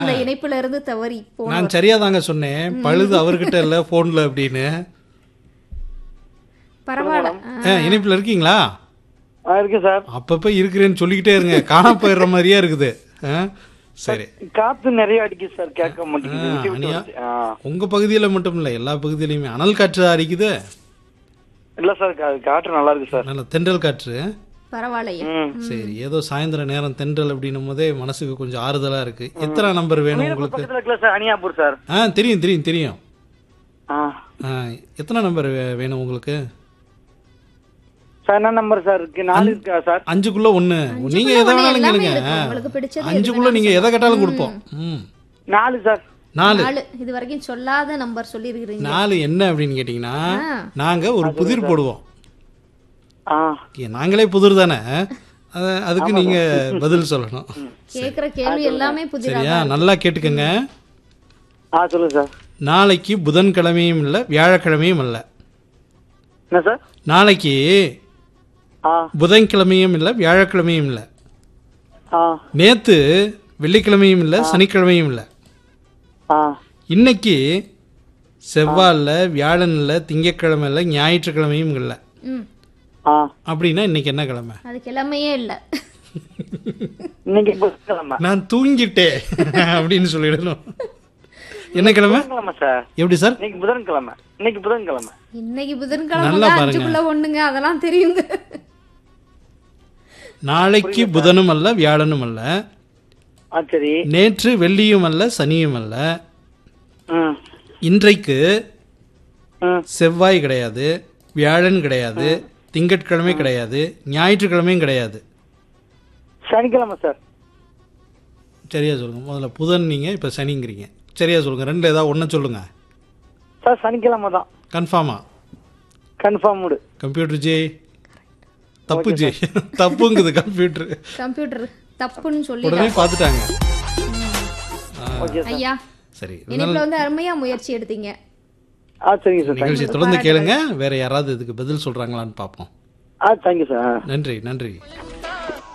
அந்த இணைப்புல இருந்து தவறி போன நான் சரியா தாங்க சொன்னேன் பழுது அவர்கிட்ட இல்ல போன்ல அப்படின்னு பரவாயில்ல ஆ, ஆ, இணைப்புல இருக்கீங்களா ஆ இருக்கு சார் அப்பப்ப இருக்கிறேன்னு சொல்லிக்கிட்டே இருங்க காணாம போயிடுற மாதிரியே இருக்குது ஆ, சரி காத்து நிறைய அடிக்குது சார் கேட்க ஆ, மாட்டேங்குது விட்டு விட்டு அணியா வருது. ஆ. உங்க பகுதியில மட்டும் இல்ல எல்லா பகுதியிலயுமே அனல் காற்று அடிக்குது இல்ல சார் கா- காற்று நல்லா இருக்கு சார் நல்ல தென்றல் காற்று பரவாயில்லையே ம் சரி ஏதோ சாயந்தர நேரம் தென்றல் அப்படின்னும் போதே மனசுக்கு கொஞ்சம் ஆறுதலா இருக்கு எத்தனை நம்பர் வேணும் உங்களுக்கு பக்கத்துல இருக்கல சார் அனியாப்பூர் சார் ஆ தெரியும் தெரியும் தெரியும் ஆ ஆ, எத்தனை நம்பர் வே- வேணும் உங்களுக்கு சார் என்ன நம்பர் சார் இருக்கு நாலு இருக்கா சார் அஞ்சுக்குள்ள ஒண்ணு நீங்க எதை ஒண்ணு வேணாலும் எல்லாமே கேளுங்க இருக்கு. உங்களுக்கு பிடிச்சது எது அஞ்சுக்குள்ள நீங்க எதை கேட்டாலும் கொடுப்போம் ம் நாலு சார் நாலு நாலு இது வரைக்கும் சொல்லாத நம்பர் சொல்லி இருக்கிறீங்க நாலு என்ன அப்படின்னு கேட்டீங்கன்னா நாங்க ஒரு புதிர் போடுவோம் ஆ ஏ, நாங்களே புதிர் தானே அத- அதுக்கு நீங்க பதில் சொல்லணும் கேக்குற கேள்வி எல்லாமே புதிரா சரியா நல்லா கேட்டுக்கங்க ஆ சொல்லுங்க சார் நாளைக்கு புதன்கிழமையும் இல்லை வியாழக்கிழமையும் இல்லை என்ன சார் நாளைக்கு ஆ புதன்கிழமையும் இல்லை வியாழக்கிழமையும் இல்லை ஆ நேத்து வெள்ளிக்கிழமையும் இல்லை சனிக்கிழமையும் இல்லை ஆ இன்னைக்கு செவ்வாய் இல்லை வியாழன் இல்லை திங்கட்கிழமை இல்லை ஞாயிற்றுக்கிழமையும் இல்லை ம் ஆ அப்படின்னா இன்னைக்கு என்ன கிழமை அது கிழமையே இல்ல இன்னைக்கு புதன்கிழமை நான் தூங்கிட்டேன் அப்படின்னு சொல்லிடணும் என்ன கிழமை புதன்கிழமை சார் எப்படி சார் இன்னைக்கு புதன்கிழமை இன்னைக்கு புதன்கிழமை இன்னைக்கு புதன்கிழமை நல்லா தான் பாருங்க. அஞ்சுக்குள்ள ஒண்ணுங்க அதெல்லாம் தெரியுங்க நாளைக்கு புதனும் அல்ல வியாழனும் அல்ல ஆ சரி நேற்று வெள்ளியும் அல்ல சனியும் அல்ல ம் இன்றைக்கு ம் செவ்வாய் கிடையாது வியாழன் கிடையாது திங்கட்கிழமை கிடையாது ஞாயிற்றுக்கிழமையும் கிடையாது சனிக்கிழமை சார் சரியா சொல்லுங்க முதல்ல புதன் நீங்க இப்ப சனிங்கிறீங்க சரியா சொல்லுங்க ரெண்டு ஏதாவது ஒண்ணு சொல்லுங்க சார் சனிக்கிழமை தான் கன்ஃபார்மா கன்ஃபார்ம்டு கம்ப்யூட்டர் ஜே தப்பு ஜே தப்புங்குது கம்ப்யூட்டர் கம்ப்யூட்டர் தப்புன்னு சொல்லி உடனே பார்த்துட்டாங்க ஓகே ஐயா சரி இணைப்புல வந்து அருமையா முயற்சி எடுத்தீங்க ஆ சரிங்க சார் நிகழ்ச்சி தொடர்ந்து கேளுங்க வேற யாராவது இதுக்கு பதில் சொல்றாங்களான்னு பார்ப்போம் ஆ தேங்க்யூ சார் நன்றி நன்றி